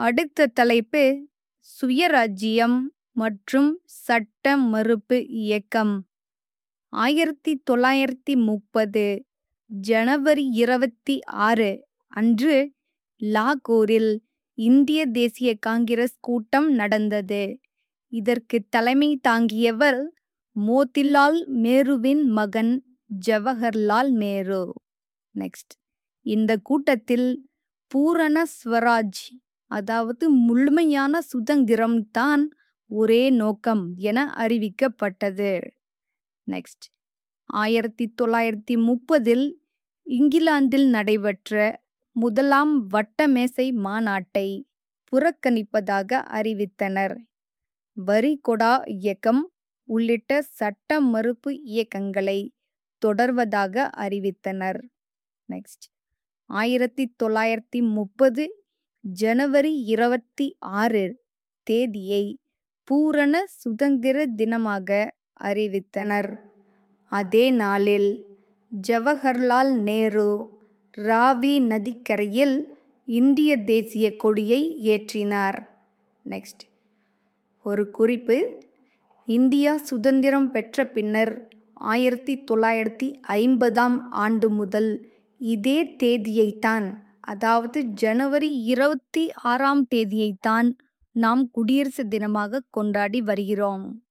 அடுத்த தலைப்பு சுயராஜ்யம் மற்றும் சட்ட மறுப்பு இயக்கம் ஆயிரத்தி தொள்ளாயிரத்தி முப்பது ஜனவரி இருபத்தி ஆறு அன்று லாகூரில் இந்திய தேசிய காங்கிரஸ் கூட்டம் நடந்தது இதற்கு தலைமை தாங்கியவர் மோதிலால் நேருவின் மகன் ஜவஹர்லால் நேரு நெக்ஸ்ட் இந்த கூட்டத்தில் பூரண ஸ்வராஜ் அதாவது முழுமையான சுதந்திரம் தான் ஒரே நோக்கம் என அறிவிக்கப்பட்டது நெக்ஸ்ட் ஆயிரத்தி தொள்ளாயிரத்தி முப்பதில் இங்கிலாந்தில் நடைபெற்ற முதலாம் வட்டமேசை மாநாட்டை புறக்கணிப்பதாக அறிவித்தனர் வரி கொடா இயக்கம் உள்ளிட்ட சட்ட மறுப்பு இயக்கங்களை தொடர்வதாக அறிவித்தனர் நெக்ஸ்ட் ஆயிரத்தி தொள்ளாயிரத்தி முப்பது ஜனவரி இருபத்தி ஆறு தேதியை பூரண சுதந்திர தினமாக அறிவித்தனர் அதே நாளில் ஜவஹர்லால் நேரு ராவி நதிக்கரையில் இந்திய தேசிய கொடியை ஏற்றினார் நெக்ஸ்ட் ஒரு குறிப்பு இந்தியா சுதந்திரம் பெற்ற பின்னர் ஆயிரத்தி தொள்ளாயிரத்தி ஐம்பதாம் ஆண்டு முதல் இதே தேதியைத்தான் அதாவது ஜனவரி இருபத்தி ஆறாம் தேதியைத்தான் நாம் குடியரசு தினமாக கொண்டாடி வருகிறோம்